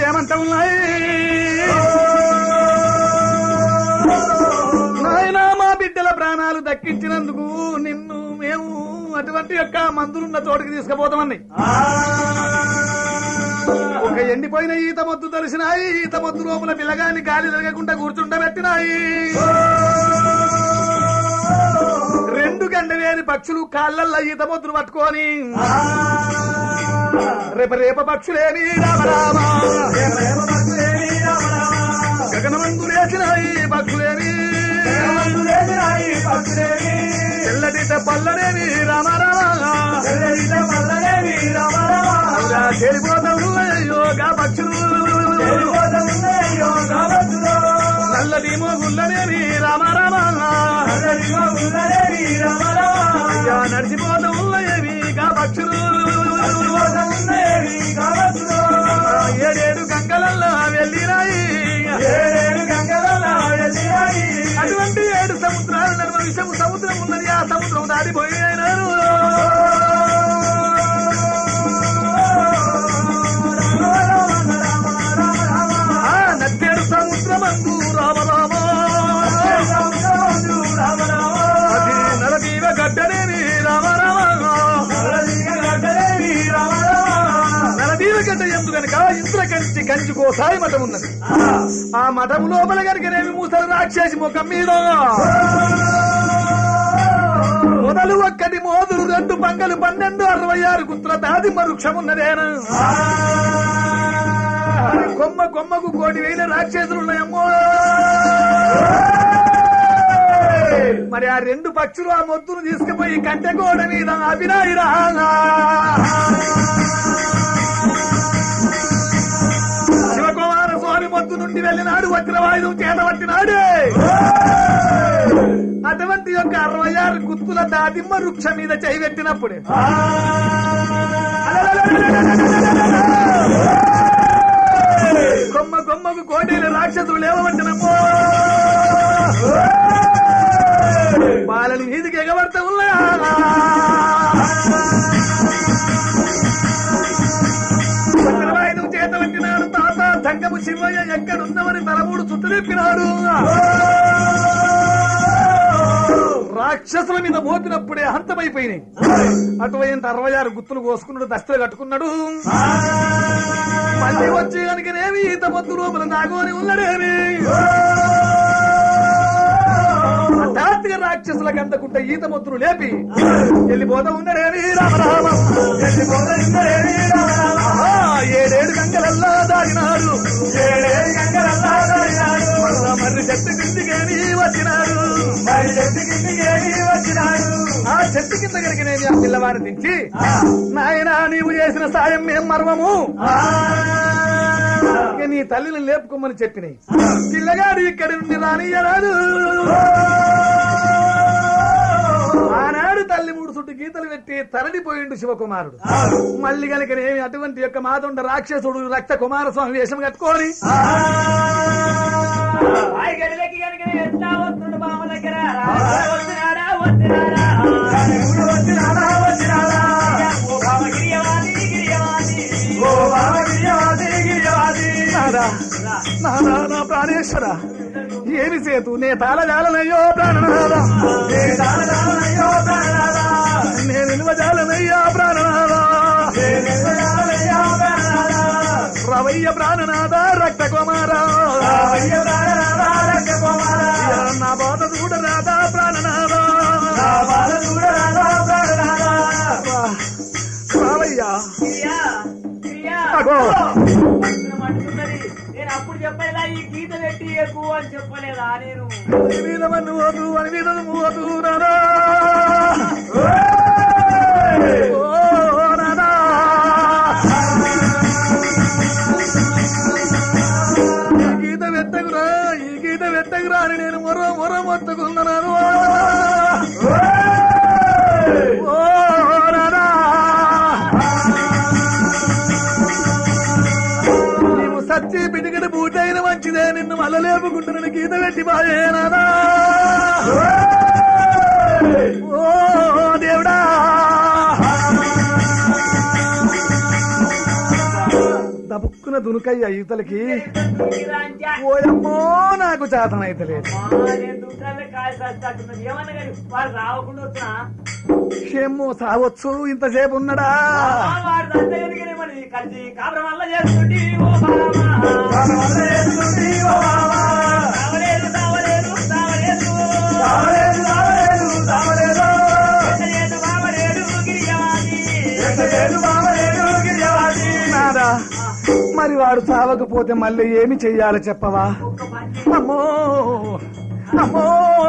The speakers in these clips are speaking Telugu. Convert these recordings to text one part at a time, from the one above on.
ఏమంటా ఉన్నాయి నాయనా మా బిడ్డల ప్రాణాలు దక్కించినందుకు నిన్ను మేము అటువంటి యొక్క మందులున్న చోటుకి తీసుకుపోతామని ఒక ఎండిపోయిన ఈత మొద్దు తెలిసినాయి ఈత మొద్దు లోపల పిల్లగాని గాలి తిరగకుండా కూర్చుండబెట్టినాయి రెండు గంటలేని పక్షులు కాళ్ళల్లో ఈత మొద్దును పట్టుకొని రేప రేప పక్షులేని రామ రామ గగనమందు లేచినాయి పక్షులేని తెల్లటి పల్లనేని రామ రామ చెడిపోతావు యోగా పక్షులు నల్లటి మోగుల్లనేని రామ రామ అయ్యా నడిచిపోతావు ఏవి గా పక్షులు ఏడేడు గంగలల్లో వెళ్ళినాయి అటువంటి ఏడు సముద్రాలు నడుమ విషము సముద్రం ఉన్నది ఆ సముద్రం దాడిపోయినారు ఆ నత్తేడు సముద్రమందు రామ రామ అది నరదీవ గడ్డనేని రామ రామ నరదీవ గడ్డ ఎందు గనక ఇంద్ర కంచి కంచుకో సాయి మఠం ఉన్నది ఆ మఠం లోపల గనకనేమి మూసలు రాక్షసి ముఖం మీద మొదలు ఒక్కటి మోదులు రెండు పంగలు పన్నెండు అరవై ఆరు గుత్తుల దాది మరుక్షమున్నదేనా కొమ్మ కొమ్మకు కోటి వేల రాక్షసులు ఉన్నాయమ్మో మరి ఆ రెండు పక్షులు ఆ మొద్దును తీసుకుపోయి కంటె గోడ మీద అభినాయి శివకుమార స్వామి మొద్దు నుండి వెళ్ళినాడు వచ్చిన వాయుధం చేత పట్టినాడే అటువంటి యొక్క అరవై ఆరు గుత్తుల దాదిమ్మ వృక్ష మీద చేయి పెట్టినప్పుడే కొమ్మ కొమ్మకు కోటేలు రాక్షసులు లేవబట్టినమ్మో బాలని వీధికి ఎగబడతా ఉన్నా చక్రవాయుధం చేత పట్టినాడు తాత తంగము శివయ్య ఎక్కడున్నవని తలమూడు చుట్టూ తిప్పినాడు రాక్షసుల మీద మోపినప్పుడే హంతమైపోయినాయి అటువంటి అరవై ఆరు గుత్తులు కోసుకున్నాడు దస్తలు కట్టుకున్నాడు మళ్ళీ వచ్చి కనుకనేమి ఈత పొద్దు లోపల నాగోని ఉన్నడేమి హఠాత్తుగా రాక్షసులకు అందకుంట ఈత మొత్తులు లేపి వెళ్ళిపోతా ఉన్నాడేమి రామరామ ఆహా, ఏడేడు గంగలల్లా దాగినాడు మళ్ళా మర్రి చెట్టు కిందికేమి వచ్చినాడు ఆ చెట్టు కింద కనుకనేమి ఆ పిల్లవారిని దించి నాయనా నీవు చేసిన సాయం మేం మర్మము ఇక నీ తల్లిని లేపుకోమని చెప్పినాయి పిల్లగాడు ఇక్కడి నుండి రానియరాదు ఆనాడు తల్లి మూడు చుట్టూ గీతలు పెట్టి తరలిపోయిండు శివకుమారుడు మళ్ళీ కనుకనేమి అటువంటి యొక్క మాతుండ రాక్షసుడు రక్త కుమారస్వామి వేషం కట్టుకొని ఆయి గడిలకి గనుక ఎంత వస్తుండు బామ దగ్గర వచ్చినాడా వచ్చినాడా ఓ బామ గిరియవాది గిరియవాది నాదా నాదా నా ప్రాణేశ్వర ఏమి సేతు నే తాళజాలనయ్యో ప్రాణనాథ నేను నిల్వజాలనయ్యా ప్రాణనాథ రవయ్య ప్రాణనాథ రక్త కుమార నా బాధ చూడరాదా ప్రాణనాథ రావయ్యా గిరియా గిరియా అగో. మనం అంటున్నది నేను అప్పుడు చెప్పలేదా ఈ గీత పెట్టి ఎక్కువ అని చెప్పలేదా నేను అని మీద మన్ను పోతూ అని మీద పోతూ నాదా ఓ నాదా ఈ గీత వెత్తకురా ఈ గీత వెత్తకురా అని నేను మొర మొర మొత్తుకున్నాను ఓ నాదా నీవు సచ్చి పిడికడ బూటైన మంచిదే నిన్ను మల్ల లేపుకుంటున్నాను గీత పెట్టి బాయేనాదా ఓ దేవుడా దబుక్కున దునుకయ్య ఈతలకి రాంచా ఓయమ్మో నాకు చేతనైతలేదు దుఃఖాలే కాయ చేస్తున్నది ఏమన్నా కానీ వాడు రావకుండా వచ్చినా ఏమో సావచ్చు ఇంతసేపు ఉన్నాడా వాడు దండగదిగానే మరి కలిసి కాపురం వల్ల చేస్తుండి ఓ బాలమ్మ. తావలేదు, తావలేదు, తావలేదు. ఎక్కలేదు, బావలేదు, గిరియవాది. నాదా మరి వాడు చావకపోతే మళ్ళీ ఏమి చెయ్యాలి చెప్పవా ఒక్క పని అమ్మో అమ్మో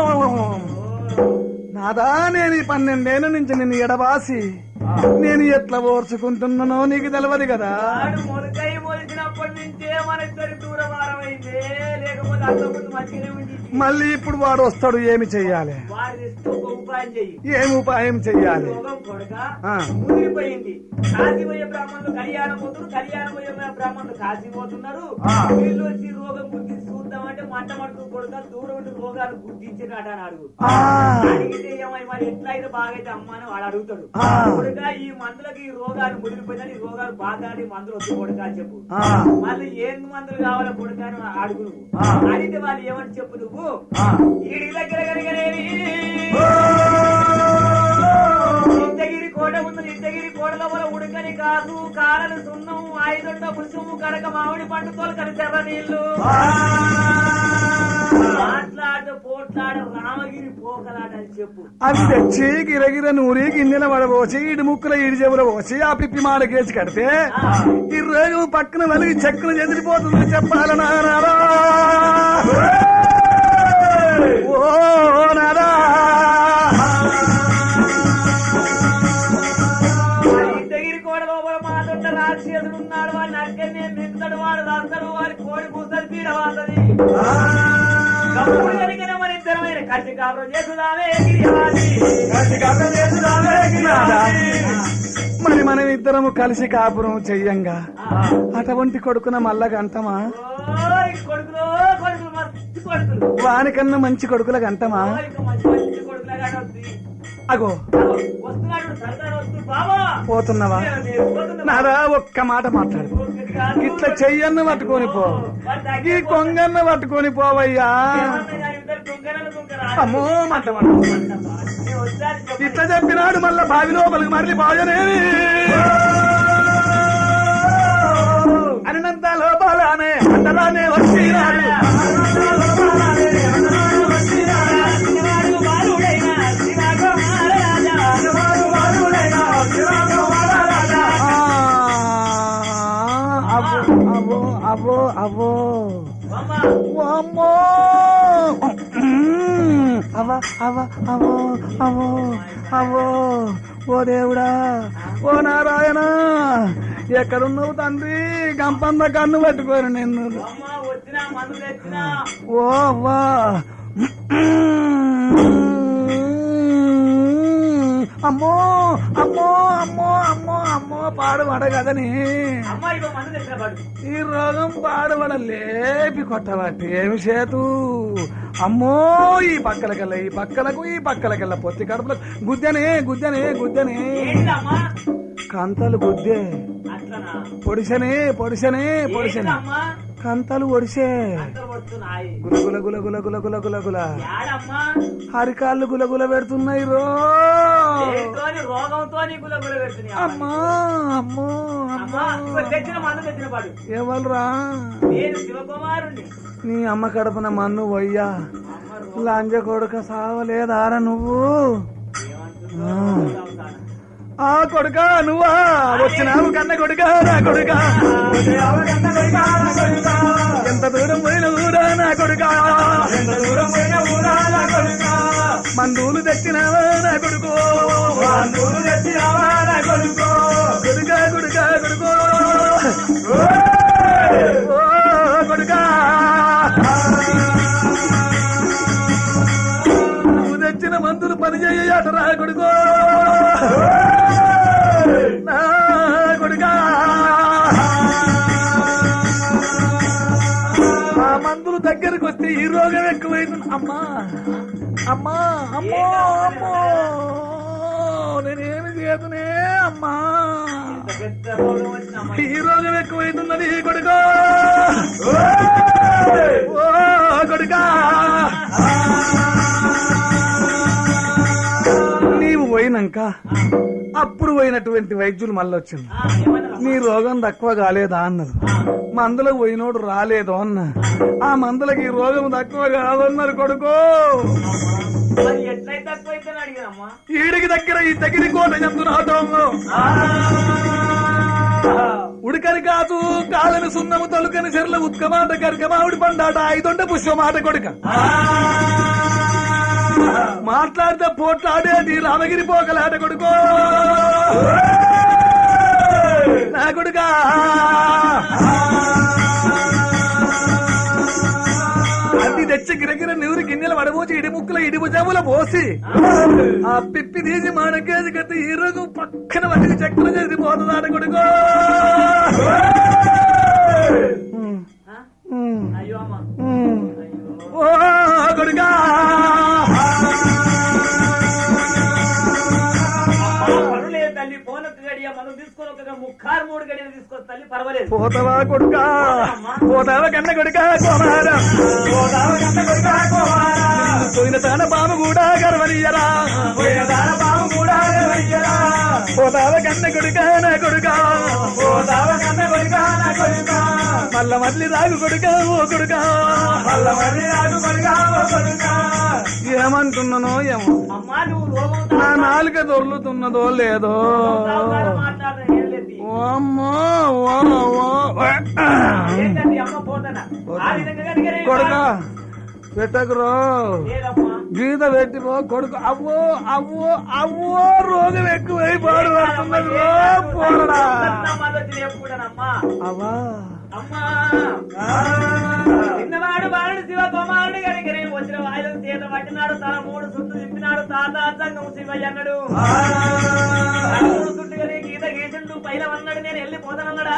నాదా నేను ఈ పన్నెండేళ్ల నుంచి నిన్ను ఎడబాసి నేను ఎట్లా ఓర్చుకుంటున్నానో నీకు తెలియదు కదా వాడు మొలకై మొలిచినప్పటి నుంచే మన ఇద్దరి దూరవారం అయిందే లేకపోతే అంతకుముందు మంచిగానే ఉంది మళ్ళీ ఇప్పుడు వాడు వస్తాడు ఏమి చెయ్యాలి వాడి తెస్తే ఒక ఉపాయం చెయ్యి ఏం ఉపాయం చెయ్యాలి రోగం కొడక ఆ. ముదిరిపోయింది కాశీ పోయే బ్రాహ్మణులు కళ్యాణం పోతున్నారు కళ్యాణం పోయే బ్రాహ్మణులు కాశీ పోతున్నారు ఆ. వీళ్ళు వచ్చి రోగం గుర్తించి చూద్దామంటే మంట మడుతూ కొడుక దూరం ఉండి రోగాలు గుర్తించినట అని అడుగు ఆ. అడిగితే ఏమై మరి ఎట్లా అయితే బాగైతే అమ్మ అని వాడు అడుగుతాడు ఆ. కొడుక ఈ మందులకి ఈ రోగాలు ముదిరిపోయినాయి ఈ రోగాలు బాగా ఆడి మందులు వద్దు కొడుక అని చెప్పు ఆ. మళ్ళీ ఏం మందులు కావాలో కొడుక అని అడుగు నువ్వు ఆ. అడిగితే వాళ్ళు ఏమని చెప్పు నువ్వు ఆ. ఈడి దగ్గర కనుకనేవి ఇంతగిరి కోట ఉంది ఇంతగిరి కోట లోపల ఉడకని కాదు కారలు సున్నం ఐదొండ పులుసుము కడక మామిడి పండు తోలకని తెర్ర నీళ్లు మాట్లాడు పోట్లాడ రామగిరి పోకలాట అని చెప్పు అవి తెచ్చి గిరగిర నూరి గిన్నెల పడబోసి ఇడి ముక్కుల ఇడి చెవుల పోసి ఆ పిప్పి మాడ కేసి కడితే ఈ రోగం పక్కన వెలిగి చెక్కులు చెదిరిపోతుంది చెప్పాల నారా ఓ నారా మరి ఇంతగిరి కోట లోపల మాతొండ రాక్షసుడు ఉన్నాడు వాడిని అక్కడనే నింతడు వాడు రాస్తాడు వాడి కోడి పూసలు పీడ వాడది కప్పుడు కనుకనే మన ఇద్దరమైన కసి కాపురం చేసుదామే గిరియాది నాదా మరి మనం ఇద్దరము కలిసి కాపురం చెయ్యంగా అటువంటి కొడుకున మల్ల గంటమా ఓయ్ కొడుకులు కొడుకులు మస్తు కొడుకులు వానికన్నా మంచి కొడుకుల గంటమా ఓయ్ ఇక మంచి మంచి కొడుకులే కానీ వస్తుంది. అగో అగో, వస్తున్నాడు సర్దార్ వస్తు బాబా పోతున్నవా నేను- నేను పోతున్నా. నాదా ఒక్క మాట మాట్లాడు ఒక్కటి కాదు. ఇట్లా చెయ్యన్న పట్టుకొని పో వాడి ఈ దగ్గరికి కొంగన్న పట్టుకొని పోవయ్యా ఏమన్నా కానీ ఇద్దరు దుంకనలు దుంకరా? అమ్మో మాట మాట. నేను వచ్చాను చెప్పు. ఇట్లా చెప్పినాడు మళ్ళా బావి లోపలికి మరలి బాజనేవి అనంత లోపలానే అంతలానే వచ్చినాడు శివాడు బాలుడైన శివకుమారరాజా. ఆ, అవ్వో అవ్వో అవ్వో అవ్వో అమ్మ, అమ్మో అవ్వ అవ్వ అవో అవో అవో ఓ దేవుడా ఓ నారాయణ ఎక్కడున్నావు తండ్రి గంపంద కన్ను పట్టుకోరు నిన్ను అమ్మ వచ్చినా మందు తెచ్చినా ఓ అవ్వా అమ్మో అమ్మో అమ్మో అమ్మో అమ్మో పాడుపడ కదని అమ్మ ఇగో మందు తెచ్చిన పడు ఈ రోగం పాడుపడ లేపి కొట్టబట్టి ఏమి చేతు అమ్మో ఈ పక్కలకెళ్ళ ఈ పక్కలకు ఈ పక్కలకెళ్ళ పొత్తి కడుపులకు గుద్దెనే గుద్దెనే గుద్దెనే ఏంటమ్మా కంతలు గుద్దే అట్లనా పొడిసనే పొడిసనే పొడిసనే ఏంటమ్మా కంతలు ఒడిసే అంతలు పడుతున్నాయి గులగుల గుల గుల గుల గుల గుల గుల యాడమ్మా హరికాళ్ళు గులగుల పెడుతున్నాయి రో దేనితోని రోగంతో గుల గుల పెడుతున్నాయి అమ్మా అమ్మో అమ్మా ఇగో తెచ్చిన మందు తెచ్చిన పడు ఎవరురా నేను శివకుమారుణ్ణి నీ అమ్మ కడుపున మన్ను పోయ్యా అమ్మ రో- లంజ కొడుక సావలేదారా నువ్వు ఏమంటున్నావు? ఆ కొడుక నువ్వా వచ్చినావు కన్న కొడుక నా కొడుక ఎంత దూరం పోయిన ఊరా నా కొడుక మందులు తెచ్చినావా నా కొడుకు కొడుక కొడుక కొడుకో ఓ కొడుక నువ్వు తెచ్చిన మందులు పని చేయటరా కొడుకో నా కొడుకా ఆ మందులు దగ్గరకు వస్తే ఈ రోగం ఎక్కువైంది అమ్మా అమ్మా అమ్మో అమ్మో నేనేమి చేతునే అమ్మా ఇంత పెద్ద ఇంత రోగం వచ్చినమ్మా ఈ రోగం ఎక్కువైతున్నది కొడుకో ఓ కొడుకా నీవు పోయినాక అప్పుడు పోయినటువంటి వైద్యులు మళ్ళీ వచ్చింది ఆ, ఏమన్నారమ్మా? నీ రోగం తక్కువ కాలేదా అన్నారు మందులకు పోయినోడు రాలేదు అన్న ఆ మందులకి ఈ రోగం తక్కువ కాదన్నారు కొడుకో మరి ఎట్లయితే తక్కువైతే అడిగినమ్మా ఈడికి దగ్గర ఈ దగ్గర కోట చెప్తున్నావు ఉడకని కాదు కాలని సున్నము తొలుకని చెర్ల ఉత్కమాట కరికమావిడి పండాట ఐదొండ పుష్పమాట కొడుక మాట్లాడితే పోట్లాడేది రామగిరి పోకలాట కొడుకో నా కొడుకా అది తెచ్చి గిరగిర నీరు గిన్నెలు వడబోచి ఇడి ముక్కుల ఇడి భుజముల పోసి ఆ పిప్పి తీసి మానకేసి కత్తి ఈ రోజు పక్కన వాటికి చక్కర చేసి పోతుందాట కొడుకో ఉమ్, ఆ? ఉమ్, అయ్యో అమ్మా ఉమ్. అయ్యో ఓ కొడుకా పనులేదు తల్లి ఫోన్ ఒక గడియ మనం తీసుకొని ఒక ముక్కారు మూడు గడియలు తీసుకొని తల్లి పర్వాలేదు పోతవా కొడుకా పోతావా కన్న కొడుకా కుమారా పోదావా కన్న కొడుకా కుమారా. పోయిన తాన బాము కూడా గర్వనీయరా పోయిన దాన బాబు కూడా వెయ్యరా. పోతావా కన్న కొడుకా నా కొడుకా పోదావా కన్న కొడుకా నా కొడుకా. మల్ల మళ్ళీ రాగు కొడుకా ఓ కొడుకా మల్ల మరి రాజు కొడుకా ఓ కొడుకా. ఏమంటున్నానో ఏమో అమ్మా నువ్వు రోగం నా తాగు- నాలుక దొర్లుతున్నదో లేదో రోగం తాగుతాను మాట్లాడడం ఏం లేదు. ఓ అమ్మో ఓ ఓ ఏంటండి అమ్మ పోతానా ఆ విధంగా కనుక కొడుకా పెట్టకురో లేదమ్మా గీత పెట్టిపో కొడుకు అవ్వో అవ్వో అవ్వో రోగం ఎక్కువై పాడు పడుతున్నది రో పోరడా చెప్పుకుంటానమ్మా అవ్వా అమ్మా చిన్నవాడు బాలుడు శివ కుమారుడు కనుకనే వచ్చిన వాయువు చేత పట్టినాడు తన మూడు చుట్టూ తిప్పినాడు తాత సంగం శివయ్య అన్నాడు తన మూడు చుట్టూ కని గీత గీసిండు పైన అన్నాడు నేను వెళ్ళిపోతానన్నాడా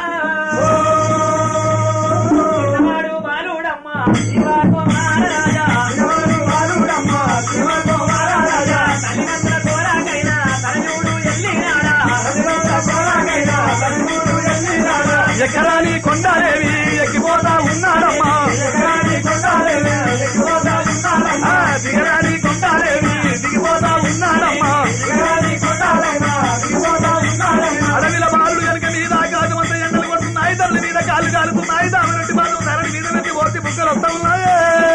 చిన్నవాడు బాలుడమ్మా శివ కుమారరాజా తల్లిదండ్రుల కోరాకైనా తనయుడు ఎల్లినాడా ఎకరాని కొండాలేవి ఎక్కిపోతా ఉన్నాడమ్మా ఆ, దిగరాని కొండాలేవి దిగిపోతా ఉన్నాడమ్మా అడవిల బాలుడు కనుక మీద ఆకాశం అంతా ఎండలు కొడుతున్నాయి తల్లి మీద కాళ్ళు కాలుతున్నాయి దామరెడ్డి బాలు ధరణి మీద నుంచి పోతే బుక్కలు వస్తా ఉన్నాయి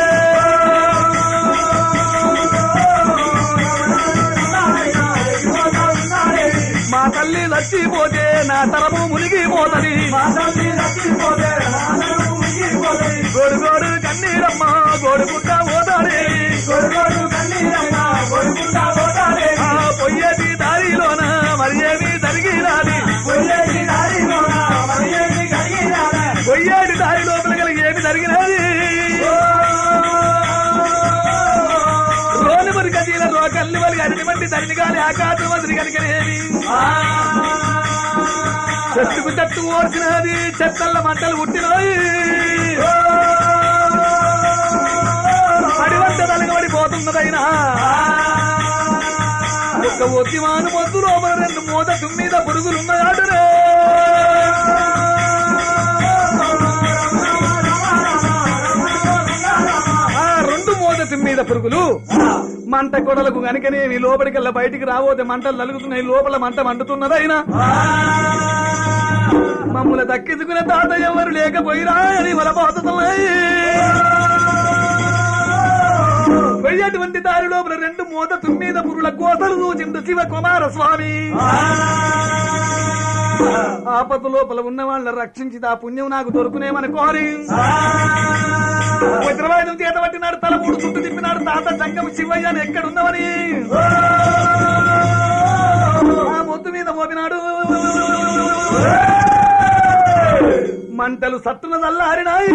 మా తల్లి చచ్చిపోతే నా తరము మునిగిపోతది గోడు గోడు కన్నీరమ్మ గోడుకుంటా పోతాడే ఆ పొయ్యేది దారిలోన మరి ఏమి జరిగినాది పొయ్యేటి దారి లోపల కలిగి ఏమి జరిగినది రోని మరి గదిల రోకల్లి మరి అడిని మండి తరిని గాలి ఆకాశం వదిలి కనుకనేమి చెట్టుకు చెట్టు ఓర్చినది చెత్తల్ల మంటలు పుట్టినాయి అడివంట తలగబడిపోతున్నదైనా ఒక్క ఒత్తిమాను మొద్దు లోపల రెండు మూత తుమ్మిద పురుగులున్నాయాడరే ఆ రెండు మూత తుమ్మిద పురుగులు మంట కొడలకు గనుకనేవి లోపలికెళ్ళ బయటికి రాబోతే మంటలు నలుగుతున్నాయి లోపల మంట మండుతున్నదైనా మమ్మల్ని దక్కించుకునే తాత ఎవరు లేకపోయినా అని వలపోతున్నాయి వెళ్ళేటువంటి దారి లోపల రెండు మూత తుమ్మీద పురుల కోసలు చూచిండు శివ కుమార స్వామి ఆపద లోపల ఉన్న వాళ్ళని రక్షించి ఆ పుణ్యం నాకు దొరుకునేమని కోరి వజ్రవాయుధం చేత పట్టినాడు తల మూడు చుట్టూ తిప్పినాడు తాత జంగం శివయ్య అని ఎక్కడున్నావని ఆ మొద్దు మీద మోపినాడు మంటలు సత్తున చల్లారినాయి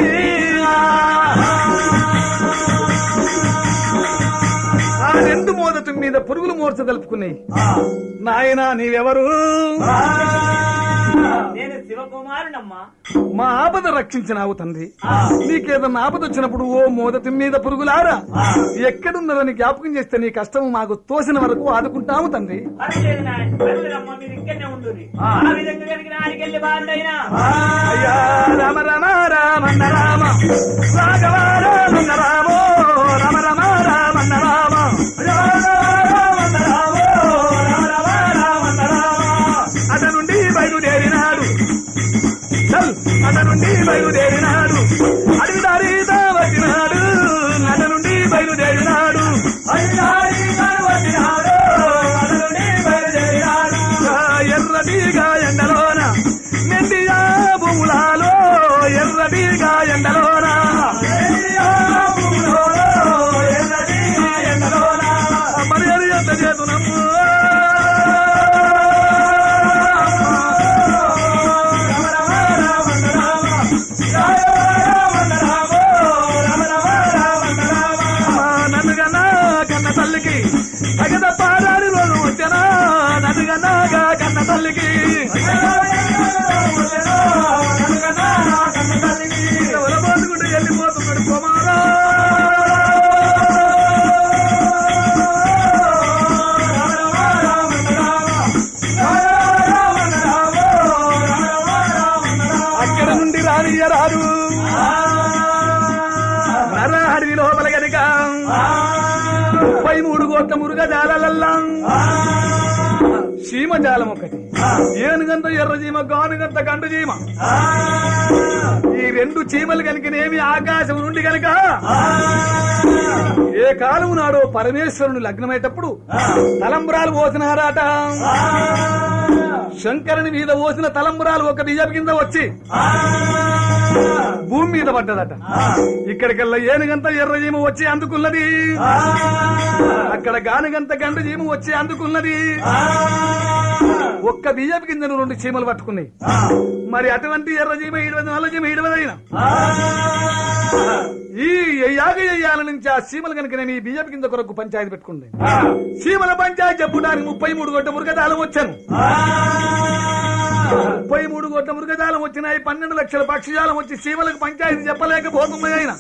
ఆ రెండు మోదటి మీద పురుగులు మూర్చ తెలుపుకున్నాయి నాయనా నీవెవరు నేను శివ శివకుమారునమ్మా మా ఆపద రక్షించినావు తండ్రి నీకేదన్నా ఆపద వచ్చినప్పుడు ఓ మోదతి మీద పురుగులారా ఎక్కడున్నదని జ్ఞాపకం చేస్తే నీ కష్టం మాకు తోసిన వరకు ఆదుకుంటాము తండ్రి పర్లేదు నాయన పర్లేదమ్మా మీరు ఇక్కడనే ఉండుర్రి ఆ విధంగా కనుక నాడికెళ్ళి బాగుండైనా అయ్యా రామ రామ రామన్న రామ రాఘవ రామన్న రామో రామ రామ రామన్న రామ అట నుండి బయలుదేరినాడు చల్ అట నుండి బయలుదేరినాడు అడవి దారి వచ్చినాడు అట నుండి బయలుదేరినాడు ఆ ఎర్రటిగా ఎండలోన మెండియా భూములాలో ఎర్రటిగా ఎండలోన మరి అది ఎంత చేతునమ్ము నన్ను కన్నా కన్న తల్లికి తగద పారాడి రోజు వచ్చనా నన్ను కన్నాగా కన్న తల్లికి ఎవరు పోతుకుంటూ వెళ్ళిపోతున్నాడు కుమారా అక్కడ నుండి రానియరాదు నరహరి లోపల గనుక ముప్పై మూడు కోట్ల మురుగజాలల్లా చీమజాలం ఒకటి ఏనుగంత ఎర్ర చీమ గానుగంత గండు చీమ ఈ రెండు చీమలు కనుకనేమి ఆకాశం నుండి గనుక ఏ కాలము నాడో పరమేశ్వరుని లగ్నమయ్యేటప్పుడు తలంబరాలు పోసినారాట శంకరుని మీద పోసిన తలంబరాలు ఒక బిజం కింద వచ్చి భూమి మీద పడ్డదట ఇక్కడికల్లా ఏనుగంత ఎర్ర చీమ వచ్చి అందుకున్నది అక్కడ గానుగంత గండు చీమ వచ్చి అందుకున్నది ఒక్క బియ్యపు కిందను రెండు చీమలు పట్టుకున్నాయి మరి అటువంటి ఎర్ర చీమ ఇడవది నల్ల చీమ ఇడవదైనా ఈ యాగ యయ్యాల నుంచి ఆ సీమలు కనుక నేను ఈ బియ్యపు కింద కొరకు పంచాయతీ పెట్టుకుంది సీమల పంచాయతీ చెప్పుడానికి ముప్పై మూడు గొట్ట మురుగజాలం వచ్చాను ముప్పై మూడు కోట్ల మృగజాలం వచ్చినాయి పన్నెండు లక్షల పక్షిజాలం వచ్చి సీమలకు పంచాయతీ చెప్పలేకపోతున్నాయి ఆయన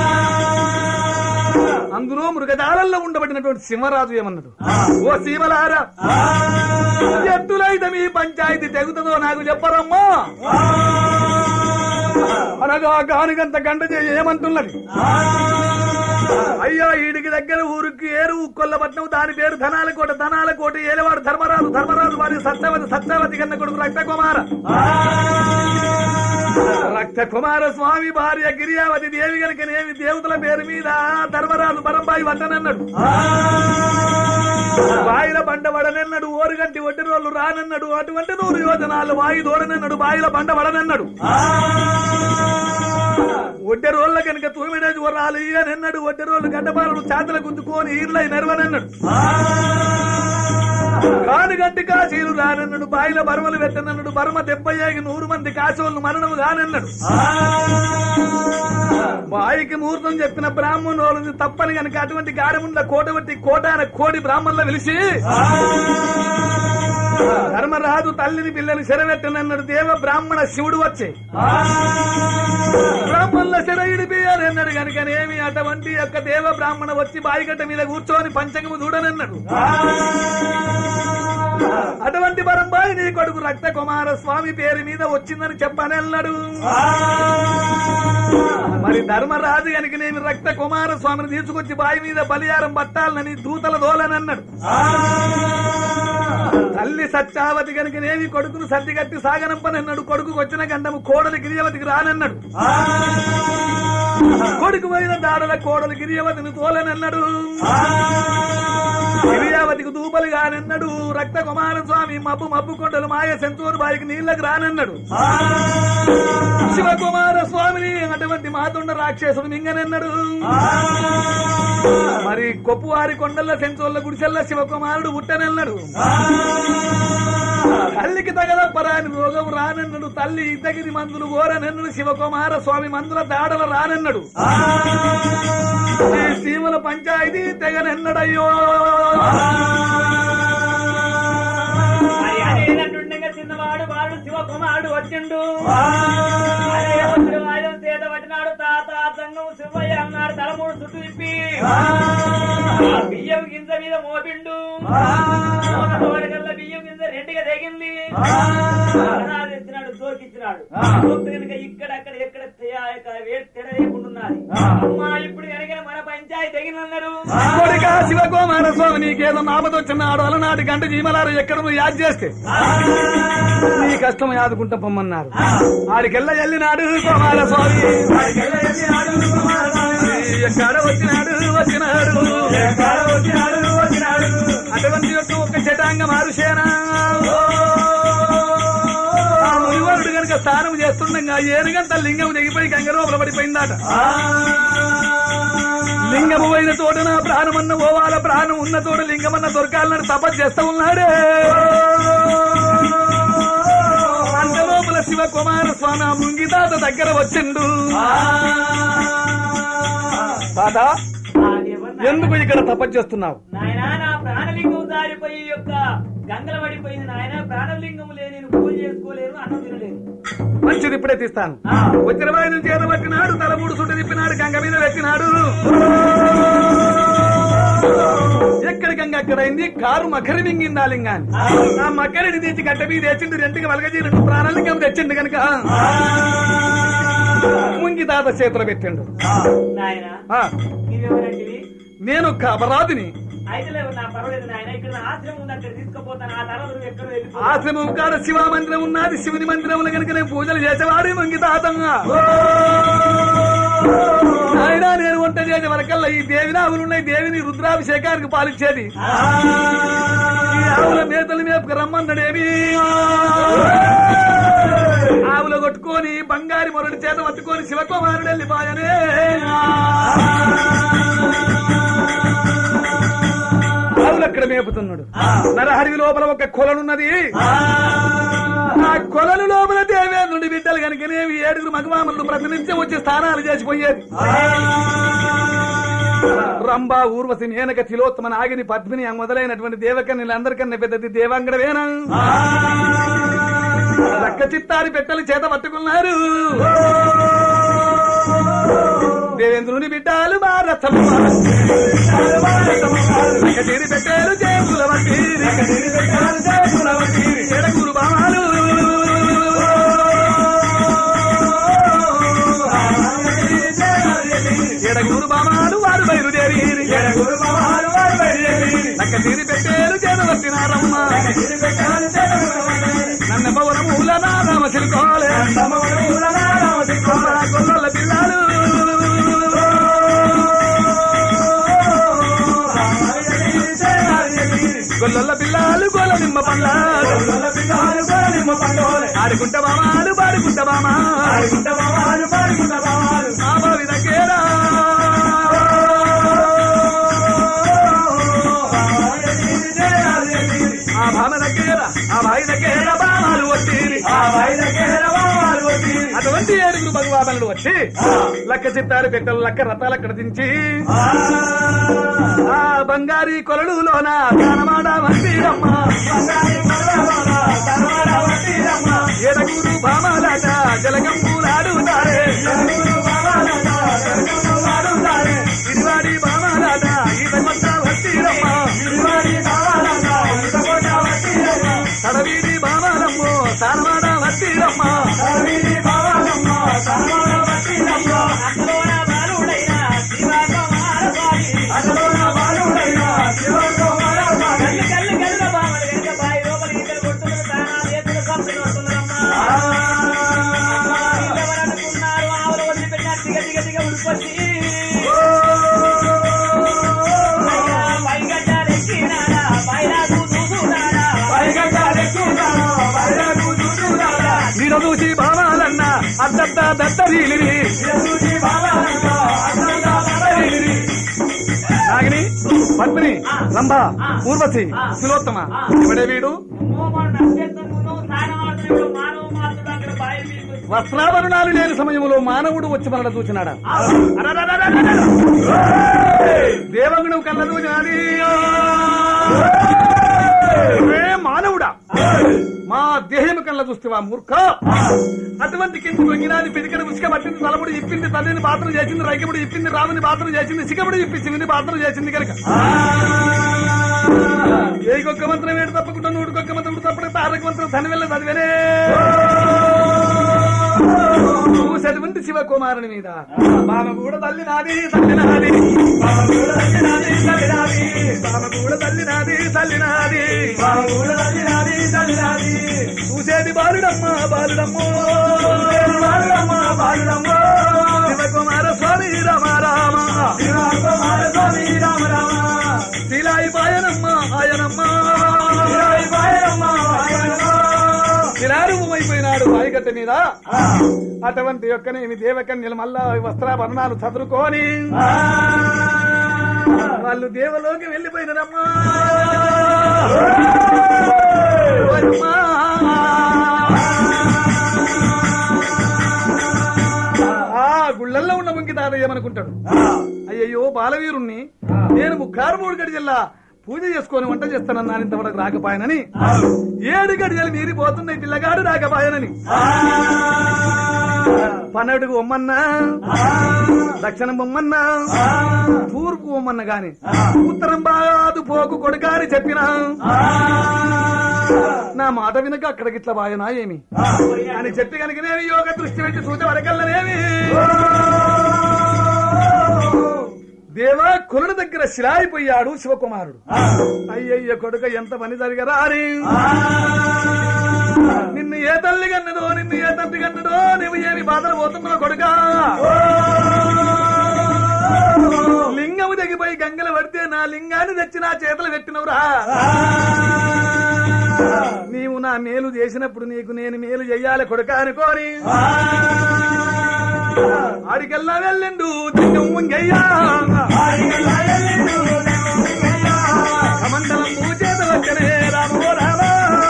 అందులో మృగజాలంలో ఉండబడినటువంటి సింహరాజు ఏమన్నాడు ఓ సీమలారా ఎత్తులైతే మీ పంచాయతీ తెగుతుందో నాకు చెప్పరమ్మా అనగా గానుగంత గంట చేయ ఏమంటున్నది అయ్యో ఈడికి దగ్గర ఊరికి ఏరు కొల్లపట్నం దాని పేరు ధనాల కోట ధనాల కోట ఏలవాడు ధర్మరాజు ధర్మరాజు వారి సత్యవతి సత్యవతి కన్న కొడుకు రక్త కుమార రక్త కుమార స్వామి భార్య గిరియావతి దేవి గనుకనేమి దేవతల పేరు మీద ధర్మరాజు పరంబాయి వట్టనన్నాడు బాయిల బండ వడనన్నాడు ఓరుగంటి ఒడ్డి రోళ్ళు రానన్నాడు అటువంటి నూరు యోజనాలు వాయి దోడనన్నాడు బాయిల బండ వడనన్నాడు ఒడ్డె రోళ్ళ కనుక తూమిడేది వరాలు ఇయ్యనన్నాడు ఒడ్డె రోళ్ళు గడ్డపాలను చేతల గుద్దుకొని ఈర్లై నెరవనన్నాడు కాను గంటి కాశీలు రానన్నాడు బాయిల బర్మలు పెట్టనన్నాడు బర్మ దెబ్బయ్యాకి నూరు మంది కాశోళ్ళు మరణము కానన్నాడు బాయికి ముహూర్తం చెప్పిన బ్రాహ్మణులు తప్పని గనక అటువంటి గారముండ కోటవట్టి కోటాన కోడి బ్రాహ్మణుల వెలిసి ధర్మరాజు తల్లిని పిల్లని శరవెట్టనన్నాడు దేవ బ్రాహ్మణ శివుడు వచ్చే బ్రాహ్మణుల శర ఇడిపియాలన్నాడు కనుకనేమి అటువంటి యొక్క దేవ బ్రాహ్మణ వచ్చి బాయిగట్ట మీద కూర్చొని పంచకము చూడనన్నాడు అటువంటి పరంబాయి నీ కొడుకు రక్త కుమార స్వామి పేరు మీద వచ్చిందని చెప్పనన్నాడు మరి ధర్మరాజు కనుక నేను రక్త కుమార స్వామిని తీసుకొచ్చి బావి మీద బలియారం పట్టాలని దూతల దోలనన్నాడు తల్లి సత్యావతి కనుక నేమి కొడుకును సర్ది కట్టి సాగనంపనన్నాడు కొడుకు వచ్చిన గండము కోడలి గిరియవతికి రానన్నాడు కొడుకు పోయిన దాడల కోడలు గిరియవతిని తోలనన్నాడు గిరియావతికి దూపలు కానన్నాడు రక్త కుమార స్వామి మబ్బు మబ్బు కొండలు మాయ సెంతూరు బాయికి నీళ్లకు రానన్నాడు శివకుమార స్వామిని అటువంటి మాతుండ రాక్షసుడు మింగనన్నాడు మరి కొప్పువారి కొండల సెంచోళ్ళ గుడిసెల్ల శివకుమారుడు పుట్టనన్నాడు తల్లికి తగదప్పరాని రోగం రానన్నాడు తల్లి ఇద్దగిరి మందులు కోరనన్నాడు శివకుమార స్వామి మందుల దాడల రానన్నాడు ఈ సీమల పంచాయతీ తెగనన్నాడయ్యో మరి అదేనంటుండగా చిన్నవాడు వాడు వాడు శివ కుమారుడు వచ్చిండు అరే వచ్చిన ఆయుధం చేత పట్టినాడు తాత సంగం శివయ్య అన్నాడు తలమూడు చుట్టూ ఇప్పి బియ్యం గింజ మీద మోపిండు కల్లా బియ్యం గింజ రెండుగా తెగింది ప్రాణాలు ఇచ్చినాడు జోకిచ్చినాడు జోకి కనుక ఇక్కడ అక్కడ ఎక్కడ తెడ లేకుంటున్నది అమ్మా ఇప్పుడు కనుక మన పంచాయతీ తెగినన్నారు కొడుక శివకుమార స్వామి నీకేదో నామదొచ్చినాడు అలనాటి గంట జీమలారు ఎక్కడ నువ్వు యాద్ చేస్తే నీ కష్టం యాదుకుంటా పొమ్మన్నారు ఆడికెళ్ళ వెళ్ళినాడు కుమార స్వామి ఎక్కడ వచ్చినాడు వచ్చినాడు అటువంటి యొక్క ఒక చటాంగ మారుషేనా ఆ మునివరుడు కనుక స్నానం చేస్తుండగా ఏనుగంత లింగం దిగిపోయి గంగ లోపల పడిపోయిందట లింగము పోయిన తోట నా ప్రాణమన్న ఓవాల ప్రాణం ఉన్న తోట లింగమన్న దొరకాలని తపస్సు చేస్తా ఉన్నాడే అంత లోపల శివ కుమార స్వామి ఆ ముంగితాత దగ్గర వచ్చిండు తాత ఎందుకు ఇక్కడ తపస్సు చేస్తున్నావు నాయనా నా ప్రాణలింగం దారిపోయి యొక్క గంగల పడిపోయింది నాయన ప్రాణలింగం లేని నేను పూజ చేసుకోలేను అన్నం తినలేను మంచిది ఇప్పుడే తీస్తాను వచ్చిన వాయిని చేత పట్టినాడు తల మూడు సుట్టు తిప్పినాడు గంగ మీద పెట్టినాడు ఎక్కడికంగా అక్కడైంది కారు మకరి మింగింది ఆ లింగాన్ని ఆ మకరిని తీసి గడ్డ మీద తెచ్చిండు రెండుకి వలగజీ రెండు ప్రాణలింగం తెచ్చిండు కనుక ముంగి తాత చేతులు పెట్టిండు నాయన ఆ, నీవెవరంటివి నేను ఒక అపరాధిని అయితే లేవు నా పర్వాలేదు నాయన ఇక్కడ నా ఆశ్రమం ఉంది అక్కడ తీసుకుపోతాను ఆ తర్వాత నువ్వు ఎక్కడ వెళ్ళిపో ఆశ్రమం కాడ శివ మందిరం ఉన్నది శివుని మందిరంలో కనుక నేను పూజలు చేసేవాడు మంగి తాతంగా ఆయన నేను వంట చేసే వరకల్లా ఈ దేవిని ఆవులు ఉన్నాయి దేవిని రుద్రాభిషేకానికి పాలించేది ఈ ఆవుల మేతలు మేపుకు రమ్మన్నాడేమి ఆవులు కొట్టుకొని బంగారి మొరటి చేత పట్టుకొని శివకుమారుడు వెళ్ళిపోయనే ఆవులు అక్కడ మేపుతున్నాడు నరహరి లోపల ఒక కొలనున్నది ఆ కొలను లోపల దేవేంద్రుడి బిడ్డలు కనుకనేవి ఏడుగురు మగవామలు ప్రతినిత్యం వచ్చి స్నానాలు చేసిపోయేది రంభ ఊర్వశి మేనక తిలోత్తమ నాగిని పద్మిని ఆ మొదలైనటువంటి దేవకన్యలు అందరికన్నా పెద్దది దేవాంగడవేనా రక్క చిత్తారి పెట్టలు చేత పట్టుకున్నారు దేవేంద్రుని బిడ్డలు మా రథము తీరి పెట్టారు జయముల ఏడగురు బామాలు ఏడగురు బామాలు వారు బయలుదేరి నక్క తీరి పెట్టారు జనవచ్చినారమ్మ నన్నెవ్వరముల నారామ సిల్కోలే కొల్ల పిల్లలు గొల్ల పిల్లలు గొల్ల నిమ్మ పండ్లాలు ఆడుకుంట బామాలు పాడుకుంట బామా ఆ బావి దగ్గర ఆ భామ దగ్గర ఆ బావి దగ్గర బామాలు వచ్చి అటువంటి ఏడుగురు భగవానులు వచ్చి లక్క చిత్తారు పెట్టలు లక్క రథాలు అక్కడ దించి ఆ బంగారీ కొలడులోన కనమాడ వంటిరమ్మ ఏడగురు భామాలాట జలగంబూలాడుతారే ఇదివాడి భామాలాట ఈత కొత్త వంటిరమ్మ తడవీడి భామాలమ్మో సారమాడ వంటిరమ్మ అందులోన బాలుడైన శివకుమార స్వామి కళ్ళు కళ్ళు కళ్ళు బామలు కనుక బాయి లోపల ఈతలు కొట్టుకుని ప్రాణాలు చేతులు కప్పులు వస్తున్నారమ్మా అనుకున్నారు ఆవులు వదిలిపెట్టిన దిగ దిగ దిగ ఉడికొచ్చి పైగడ్డారెక్కినాడా పైరాకు దూకునాడా నేను చూసి భామాలన్న అద్దద్ద దత్తరీలిరి నాగిని పద్మిని రంభ ఊర్వశి శిలోత్తమ ఎవడే వీడు అమ్మో, మనం నడిచేస్తున్నాం, స్నానం ఆడుతున్నాం, మానవ మాత్రుడు అక్కడ బాయి మీకు వస్త్రాభరణాలు లేని సమయంలో మానవుడు వచ్చి మనల చూచినాడా దేవగుడు కళ్ళ చూచినాది ఏ మానవుడా మా దేహము కళ్ళ చూస్తేవా మూర్ఖ అటువంటి కింది వంగినాది పిడికడి ఉసుక పట్టింది తలముడు ఇప్పింది తల్లిని పాత్ర చేసింది రైకముడు ఇప్పింది రాముని పాత్ర చేసింది సిగముడు ఇప్పి శివుని పాత్ర చేసింది కనుక ఏకొక్క మంత్రం ఏడు తప్పకుండా నూటికొక్క మంత్రం తప్పకుండా తారక మంత్రం సనివెల్ల చదివేనే చదివంటి శివకుమారుని మీద బామ కూడా తల్లి నాది తల్లి నాది బామ కూడా తల్లి నాది తల్లి నాది బామ కూడా తల్లి నాది తల్లి నాది బామ కూడా తల్లి నాది తల్లి నాది చూసేది బాలుడమ్మ బాలుడమ్మో చూసేది బాలుడమ్మ బాలుడమ్మో శివకుమార స్వామి రామ రామ శివకుమార స్వామి రామ రామ శిలాయి పాయనమ్మ ఆయనమ్మ శిలాయి పాయనమ్మ ఆయనమ్మ శిలారూపమైపోయినాడు వాయిగట్ట మీద అటువంటి యొక్కనేమి దేవకన్యలు మళ్ళా వస్త్రాభరణాలు చదువుకొని వాళ్ళు దేవలోకి వెళ్ళిపోయినారమ్మా ఓయమ్మా. ఆ గుళ్ళల్లో ఉన్న ముంకి తాతయ్యమనుకుంటాడు అయ్యయ్యో బాలవీరుణ్ణి నేను ముక్కారు మూడు గడిజల్లా పూజ చేసుకొని వంట చేస్తానన్నాను ఇంతవరకు రాకపోయానని ఏడు గడిజలు మీరిపోతున్నాయి పిల్లగాడు రాకపోయానని పన్నెడుగు బొమ్మన్నా దక్షిణం బొమ్మన్నా తూర్పు బొమ్మన్న గాని ఉత్తరం బాగాదు పోకు కొడుకాని చెప్పినా నా మాట వినక అక్కడికి ఇట్లా బాయనా ఏమి అని చెప్పి కనుకనేమి యోగ దృష్టి పెట్టి చూసే వరకల్లనేమి దేవా కురుడు దగ్గర శిలాయిపోయాడు శివకుమారుడు అయ్యయ్య కొడుక ఎంత పని జరిగరా అని నిన్ను ఏ తల్లి కన్నదో నిన్ను ఏ తండ్రి కన్నదో నువ్వు ఏమి బాధలు పోతున్నావు కొడుక లింగము తెగిపోయి గంగలు పడితే నా లింగాన్ని తెచ్చి నా చేతులు పెట్టినవురా నీవు నా మేలు చేసినప్పుడు నీకు నేను మేలు చెయ్యాలి కొడుక అనుకోని ఆడికెల్లా వెళ్ళిండు తిన్ను ముంగయ్యా కమండలం పూచేత వచ్చనే రామో రామా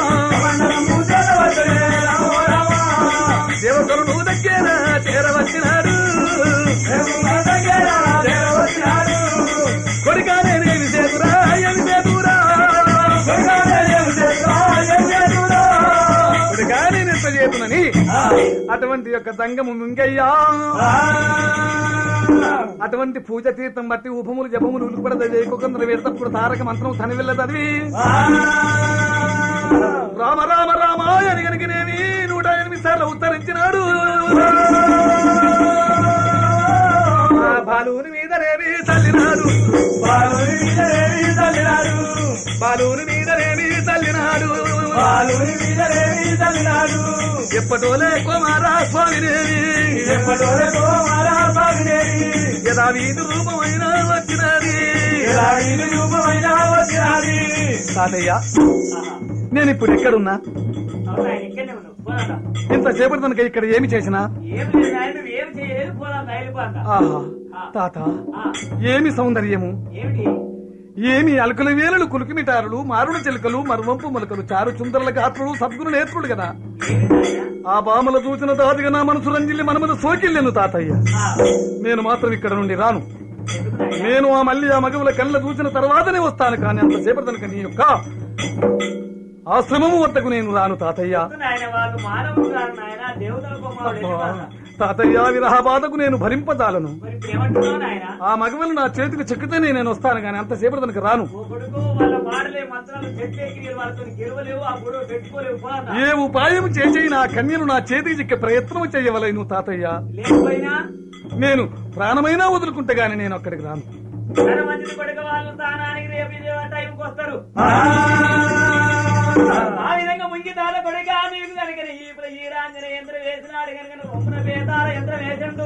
దేవతలు నువ్వు దగ్గర చేరవచ్చినాడు కొడుకానే నేను చేతురా ఏమి చేతురా కొడుకానే నేను చేతునని అటువంటి యొక్క దంగము మింగయ్యా అటువంటి పూజ తీర్థం బట్టి ఉపములు జపములు ఉలుకుపడ వేకొకందరు వేడతప్పుడు తారక మంత్రం తనివెల్ల చదివి రామ రామ రామ అని కనుకనేమి నూట ఎనిమిది సార్లు ఉత్తరించినాడు ఆ బాలుని మీదనేమి తల్లినాడు బాలుని మీదనేమి తల్లినాడు బాలుని మీదనేమి తల్లినాడు బాలుని మీదనేమి తల్లినాడు ఎప్పటోలే కుమారా స్వామినేమి ఎప్పటోలే కుమారా స్వామినేమి యదా వీధి రూపమైన వచ్చినది యదా వీధి రూపమైన వచ్చినది తాతయ్య నేను ఇప్పుడు ఎక్కడున్నా అవునా ఇక్కడనే ఉన్నావు పోరాదా ఇంతసేపటి తనక ఇక్కడ ఏమి చేసినా ఏం లేదు ఆయన నువ్వు ఏం చేయలేదు పోరాదా వెళ్ళిపోతా ఆహా తాత ఏమి సౌందర్యము ఏమిటి ఏమి అలకల వేలలు కులుకుమిటారులు మారుడు చిలుకలు మరువంపు మొలకలు చారు చుందరల గాత్రులు సద్గురు నేత్రుడు కదా ఏమిటి నాయనా? ఆ బామల చూసిన తాతగా నా మనసు రంజిల్లి మనమద సోకిల్లేను తాతయ్య ఆ, నేను మాత్రం ఇక్కడ నుండి రాను ఎందుకు నాయనా? నేను ఆ మళ్ళీ ఆ మగవుల కళ్ళ చూసిన తర్వాతనే వస్తాను కానీ అంతసేపటి తనక నీ యొక్క ఆశ్రమము వద్దకు నేను రాను తాతయ్య ఎందుకు నాయనా వాళ్ళు మానవులు కాదు నాయనా దేవతల కుమారుడు వెళ్ళిపోతా. తాతయ్య విరహ బాధకు నేను భరింపజాలను మరి ఇప్పుడు ఏమంటున్నావు నాయనా ఆ మగవలు నా చేతికి చెక్కితేనే నేను వస్తాను కానీ అంతసేపటి తనకు రాను ఓ కొడుకు వాళ్ళ మాటలే మంత్రాలు చెట్టు వాళ్ళతో గెలవలేవు ఆ గొడవ పెట్టుకోలేవు పోరాదా ఏ ఉపాయం చేసి నా కన్యను నా చేతికి చిక్కే ప్రయత్నం చేయవలేను తాతయ్య లేకపోయినా నేను ప్రాణమైనా వదులుకుంటే గాని నేను అక్కడికి రాను ధన మంచిది కొడుక వాళ్ళు స్థానానికి రేపు ఇదే టైంకి వస్తారు ఆ విధంగా ముంగి తాత కొడుక నీకు కనుక ఈ ఈ రాంజన యంత్రం వేసినాడు కనుక రొమ్మన వేతాల యంత్రం వేసిండు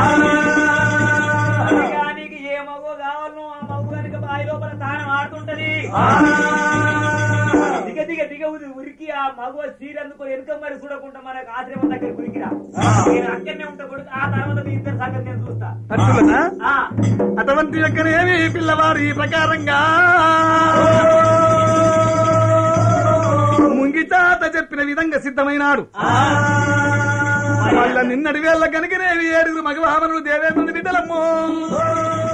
కనుక నీకు ఏ మగో కావాలను ఆ మగు కనుక బావి లోపల స్థానం ఆడుతుంటది దిగ దిగ దిగ ఉరి- ఉరికి ఆ మగవ సీరందుకు వెనుక మరి చూడకుండా మనకు ఆశ్రమం దగ్గర ఉరికిరా నేను అక్కడనే ఉంటా కొడుకు ఆ తర్వాత మీ ఇద్దరు సంగతి నేను చూస్తా అట్టులనా ఆ అటువంటి యొక్కనేమి పిల్లవాడు ఈ ప్రకారంగా ముంగి తాత చెప్పిన విధంగా సిద్ధమైనాడు వాళ్ళ నిన్నటి వేళ్ళ కనుకనేవి ఏడుగురు మగవామనులు దేవేంద్రుని బిడ్డలమ్మో